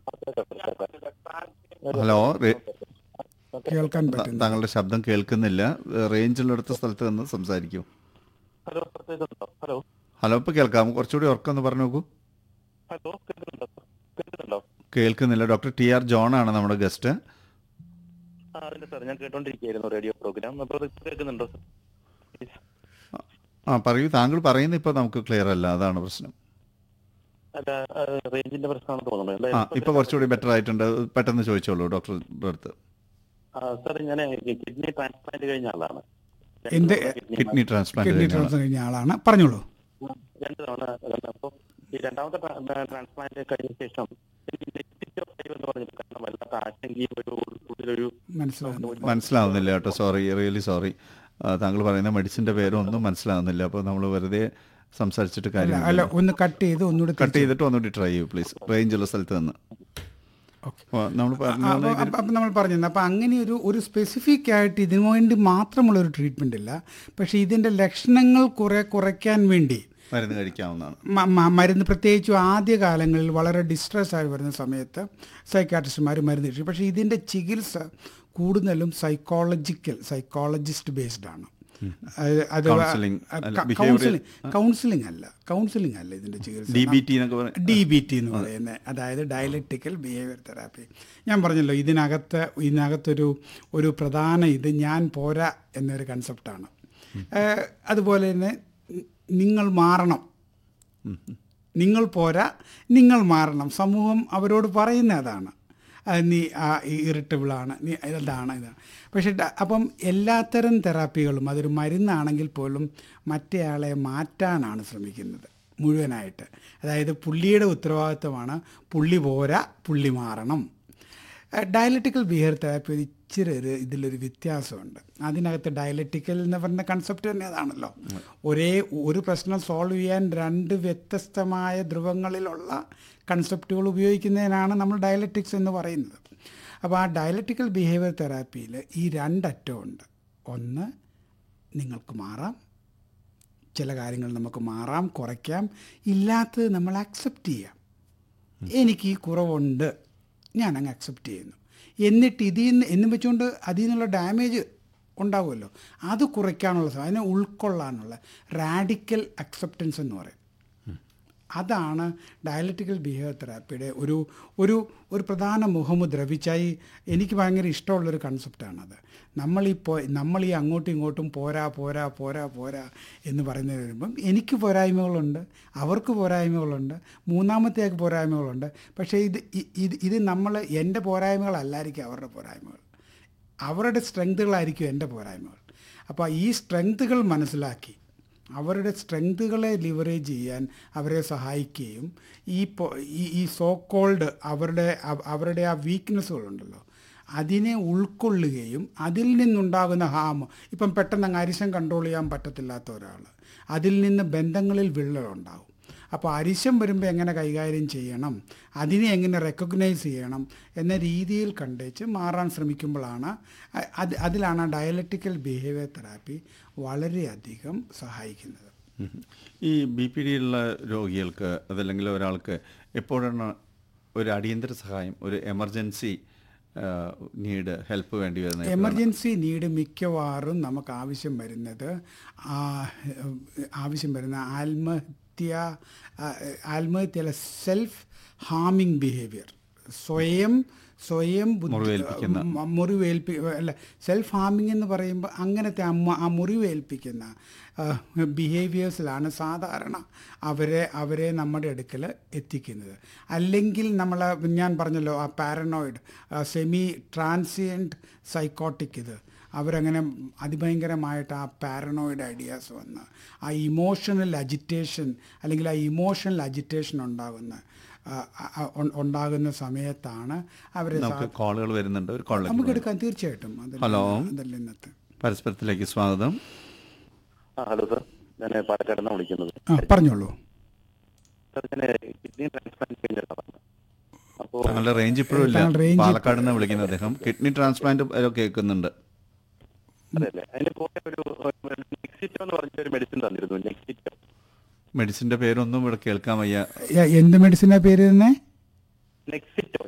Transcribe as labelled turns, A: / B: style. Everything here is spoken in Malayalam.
A: ഹലോ റേ-
B: കേൾക്കാൻ
A: ത-
B: പറ്റുന്നു
A: താങ്കളുടെ ശബ്ദം കേൾക്കുന്നില്ല റേഞ്ചുള്ളിടത്ത സ്ഥലത്ത് നിന്ന് സംസാരിക്കൂ
C: ഹലോ കേൾക്കുന്നുണ്ടോ ഹലോ
A: ഹലോ ഇപ്പൊ കേൾക്കാം കുറച്ചുകൂടി ഉറക്കൊന്ന് പറഞ്ഞു നോക്കൂ
C: ഹലോ കേൾക്കുന്നുണ്ടോ കേൾക്കുന്നുണ്ടോ
A: കേൾക്കുന്നില്ല ഡോക്ടർ ടി ആർ ജോൺ ആണ് നമ്മുടെ ഗസ്റ്റ്
C: ആ അതിന്റെ സാർ ഞാൻ കേട്ടോണ്ടിരിക്കുകയായിരുന്നു റേഡിയോ പ്രോഗ്രാം അപ്പോൾ ഇത് കേൾക്കുന്നുണ്ടോ സാർ Please.
A: ആ പറയൂ താങ്കൾ പറയുന്ന ഇപ്പൊ നമുക്ക് ക്ലിയർ അല്ല അതാണ് പ്രശ്നം
C: അല്ല അത് റേഞ്ചിന്റെ പ്രശ്നമാണെന്ന് തോന്നുന്നു
A: ആ ഇപ്പൊ കുറച്ചുകൂടി ബെറ്റർ ആയിട്ടുണ്ട് പെട്ടെന്ന് ചോദിച്ചോളൂ ഡോക്ടറുടെ അടുത്ത്
C: സാർ ഞാൻ കിഡ്നി ട്രാൻസ്പ്ലാന്റ് കഴിഞ്ഞ ആളാണ്
B: എന്ത്
A: കിഡ്നി ട്രാൻസ്പ്ലാന്റ്
B: കിഡ്നി ട്രാൻസ്ഫർ കഴിഞ്ഞ ആളാണ് പറഞ്ഞോളൂ
C: രണ്ട് തവണ അപ്പോൾ ഈ രണ്ടാമത്തെ ട്രാൻസ്പ്ലാന്റ് കഴിഞ്ഞ ശേഷം എനിക്ക് നെഗറ്റീവ് ഫൈവ് എന്ന് പറഞ്ഞിട്ട് കാരണം വല്ലാത്ത ആശങ്കയും ഒരു ഉള്ളിലൊരു
B: മനസ്സിലാകുന്നു
A: മനസ്സിലാവുന്നില്ല കേട്ടോ സോറി റിയലി സോറി താങ്കൾ പറയുന്ന മെഡിസിന്റെ പേരൊന്നും മനസ്സിലാവുന്നില്ല അപ്പോൾ നമ്മൾ വെറുതെ സംസാരിച്ചിട്ട്
B: അല്ല
A: കാര്യമില്ല
B: അല്ല ഒന്ന് കട്ട് ചെയ്ത് ഒന്നുകൂടി
A: കട്ട് ചെയ്തിട്ട് ഒന്നുകൂടി ട്രൈ ചെയ്യൂ പ്ലീസ് റേഞ്ചുള്ള സ്ഥലത്ത് നിന്ന്
B: ഓക്കെ
A: നമ്മൾ പറഞ്ഞു വന്ന ഇതിൽ-
B: അപ്പം നമ്മൾ പറഞ്ഞത് അപ്പം അങ്ങനെ ഒരു ഒരു സ്പെസിഫിക് ആയിട്ട് ഇതിനു വേണ്ടി മാത്രമുള്ള ഒരു ട്രീറ്റ്മെൻ്റ് ഇല്ല പക്ഷേ ഇതിൻ്റെ ലക്ഷണങ്ങൾ കുറെ കുറയ്ക്കാൻ വേണ്ടി
A: മരുന്ന് കഴിക്കാവുന്നതാണ്
B: മ- മ- മരുന്ന് പ്രത്യേകിച്ചും ആദ്യ കാലങ്ങളിൽ വളരെ ഡിസ്ട്രെസ് ആയി വരുന്ന സമയത്ത് സൈക്കാട്രിസ്റ്റുമാർ മരുന്ന് കഴിച്ചു പക്ഷേ ഇതിൻ്റെ ചികിത്സ കൂടുതലും സൈക്കോളജിക്കൽ സൈക്കോളജിസ്റ്റ് ബേസ്ഡ് ആണ് അത് അത്
A: Counselling, അല്ല, behavioral-
B: കൗൺസിലിംഗ് കൗൺസിലിംഗ് അല്ല കൗൺസിലിംഗ് അല്ല ഇതിൻ്റെ ചികിത്സ
A: ഡി ബി ടി എന്നൊക്കെ പറയും
B: ഡി ബി ടി എന്ന് പറയുന്നത് അതായത് ഡയലക്റ്റിക്കൽ ബിഹേവിയർ തെറാപ്പി ഞാൻ പറഞ്ഞല്ലോ ഇതിനകത്ത് ഇതിനകത്തൊരു ഒരു പ്രധാന ഇത് ഞാൻ പോരാ എന്നൊരു കൺസെപ്റ്റാണ് ഏഹ് അതുപോലെ തന്നെ നിങ്ങൾ മാറണം നിങ്ങൾ പോരാ നിങ്ങൾ മാറണം സമൂഹം അവരോട് പറയുന്ന അതാണ് അത് നീ ഇറിറ്റബിളാണ് നീ ഇതാണ് ഇതാണ് പക്ഷേ ഡ- അപ്പം എല്ലാത്തരം തെറാപ്പികളും അതൊരു മരുന്നാണെങ്കിൽ പോലും മറ്റേയാളെ മാറ്റാനാണ് ശ്രമിക്കുന്നത് മുഴുവനായിട്ട് അതായത് പുള്ളിയുടെ ഉത്തരവാദിത്വമാണ് പുള്ളി പോരാ പുള്ളി മാറണം ഡയലറ്റിക്കൽ ബിഹേവിയർ തെറാപ്പി ഒരു ഇച്ചിരി ഒരു ഇതിലൊരു വ്യത്യാസമുണ്ട് അതിനകത്ത് ഡയലറ്റിക്കൽ എന്ന് പറയുന്ന കൺസെപ്റ്റ് തന്നെ അതാണല്ലോ ഒരേ ഒരു പ്രശ്നം സോൾവ് ചെയ്യാൻ രണ്ട് വ്യത്യസ്തമായ ധ്രുവങ്ങളിലുള്ള കൺസെപ്റ്റുകൾ ഉപയോഗിക്കുന്നതിനാണ് നമ്മൾ ഡയലറ്റിക്സ് എന്ന് പറയുന്നത് അപ്പോൾ ആ ഡയലറ്റിക്കൽ ബിഹേവിയർ തെറാപ്പിയിൽ ഈ രണ്ടറ്റമുണ്ട് ഒന്ന് നിങ്ങൾക്ക് മാറാം ചില കാര്യങ്ങൾ നമുക്ക് മാറാം കുറയ്ക്കാം ഇല്ലാത്തത് നമ്മൾ അക്സെപ്റ്റ് ചെയ്യാം എനിക്ക് ഈ കുറവുണ്ട് ഞാൻ അങ്ങ് അക്സെപ്റ്റ് ചെയ്യുന്നു എന്നിട്ട് ഇതിൽ നിന്ന് എന്നും വെച്ചുകൊണ്ട് അതിൽ നിന്നുള്ള ഡാമേജ് ഉണ്ടാവുമല്ലോ അത് കുറയ്ക്കാനുള്ള സാ- അതിനെ ഉൾക്കൊള്ളാനുള്ള റാഡിക്കൽ അക്സെപ്റ്റൻസ് എന്ന് പറയും അതാണ് ഡയലറ്റിക്കൽ ബിഹേവിയർ തെറാപ്പിയുടെ ഒരു ഒരു ഒരു പ്രധാന മുഖമുദ്ര വിച്ചായി എനിക്ക് ഭയങ്കര ഇഷ്ടമുള്ളൊരു കൺസെപ്റ്റാണത് നമ്മൾ ഈ പോ നമ്മൾ ഈ അങ്ങോട്ടും ഇങ്ങോട്ടും പോരാ പോരാ പോരാ പോരാ എന്ന് പറയുന്നതിന് വരുമ്പം എനിക്ക് പോരായ്മകളുണ്ട് അവർക്ക് പോരായ്മകളുണ്ട് മൂന്നാമത്തേക്ക് പോരായ്മകളുണ്ട് പക്ഷേ ഇത് ഇ- ഇത് ഇത് നമ്മൾ എൻ്റെ പോരായ്മകളല്ലായിരിക്കും അവരുടെ പോരായ്മകൾ അവരുടെ സ്ട്രെങ്തുകളായിരിക്കും എൻ്റെ പോരായ്മകൾ അപ്പോൾ ഈ സ്ട്രെങ്തുകൾ മനസ്സിലാക്കി അവരുടെ സ്ട്രെങ്തുകളെ ലിവറേജ് ചെയ്യാൻ അവരെ സഹായിക്കുകയും ഈ പൊ- ഈ ഈ സോ കോൾഡ് അവരുടെ അവ- അവരുടെ ആ വീക്ക്നെസ്സുകളുണ്ടല്ലോ അതിനെ ഉൾക്കൊള്ളുകയും അതിൽ നിന്നുണ്ടാകുന്ന ഹാം ഇപ്പം പെട്ടെന്ന് അങ്ങ് അരിശം കൺട്രോൾ ചെയ്യാൻ പറ്റത്തില്ലാത്ത ഒരാൾ അതിൽ നിന്ന് ബന്ധങ്ങളിൽ വിള്ളലുണ്ടാകും അപ്പോൾ അരിശം വരുമ്പോൾ എങ്ങനെ കൈകാര്യം ചെയ്യണം അതിനെ എങ്ങനെ റെക്കഗ്നൈസ് ചെയ്യണം എന്ന രീതിയിൽ കണ്ടേച്ച് മാറാൻ ശ്രമിക്കുമ്പോഴാണ് അ- അത് അതിലാണ് ഡയലക്റ്റിക്കൽ ബിഹേവിയർ തെറാപ്പി വളരെയധികം സഹായിക്കുന്നത്
A: ഉം. ഈ ബി പി ഡി ഉള്ള രോഗികൾക്ക് അതല്ലെങ്കിൽ ഒരാൾക്ക് എപ്പോഴാണ് ഒരു അടിയന്തര സഹായം ഒരു എമർജൻസി നീഡ് ഹെൽപ്പ് വേണ്ടി വരുന്നത് എപ്പോഴാണ്?
B: എമർജൻസി നീഡ് മിക്കവാറും നമുക്ക് ആവശ്യം വരുന്നത് ആ, ആവശ്യം വരുന്ന ആത്മഹത്യ ആ, ആത്മഹത്യയല്ല സെൽഫ് ഹാമിങ് ബിഹേവിയർ സ്വയം സ്വയം ബുദ്ധി-
A: മുറിവേൽപ്പിക്കുന്ന.
B: മ- മുറിവേൽപ്പി അല്ല സെൽഫ് ഹാമിങ് എന്ന് പറയുമ്പോൾ അങ്ങനത്തെ അമ്മ ആ മുറിവേൽപ്പിക്കുന്ന ബിഹേവിയേഴ്സിലാണ് സാധാരണ അവരെ അവരെ നമ്മുടെ അടുക്കൽ എത്തിക്കുന്നത് അല്ലെങ്കിൽ നമ്മൾ ഞാൻ പറഞ്ഞല്ലോ ആ പാരനോയിഡ് സെമി ട്രാൻസിയൻറ്റ് സൈക്കോട്ടിക് ഇത് അവരങ്ങനെ അതിഭയങ്കരമായിട്ട് ആ പാരനോയിഡ് ഐഡിയാസ് വന്ന് ആ ഇമോഷണൽ അജിറ്റേഷൻ അല്ലെങ്കിൽ ആ ഇമോഷണൽ അജിറ്റേഷൻ ഉണ്ടാകുന്ന ആ, ആ, ഉ- ഉണ്ടാകുന്ന സമയത്താണ് അവരെ
A: നമുക്ക് കോളുകൾ വരുന്നുണ്ട് ഒരു കോൾ
B: നമുക്ക് എടുക്കാം തീർച്ചയായിട്ടും അതല്ല-
A: ഹലോ.
B: അതല്ല ഇന്നത്തെ
A: പരസ്പരത്തിലേക്ക് സ്വാഗതം
C: ആ ഹലോ സാർ ഞാൻ പാലക്കാട് നിന്നാണ് വിളിക്കുന്നത്
B: ആ പറഞ്ഞോളൂ
C: സാർ ഞാൻ കിഡ്നി ട്രാൻസ്പ്ലാന്റ് കഴിഞ്ഞ ആളാണ് അപ്പോൾ
A: താങ്കളുടെ റേഞ്ച് ഇപ്പോഴും ഇല്ല
B: താങ്കളുടെ range
A: പാലക്കാട് നിന്ന് വിളിക്കുന്ന അദ്ദേഹം കിഡ്നി ട്രാൻസ്പ്ലാന്റ് വരെ കേൾക്കുന്നുണ്ട്
C: അതെയല്ലേ അതിന് കൂടെ ഒരു നെക്സിറ്റോ എന്ന് പറഞ്ഞ ഒരു മെഡിസിൻ തന്നിരുന്നു നെക്സിറ്റോ
A: മെഡിസിന്റെ പേരൊന്നും ഇവിടെ കേൾക്കാൻ വയ്യ
B: എന്ത് മെഡിസിനാ പേര് തന്നെ
C: നെക്സിറ്റോ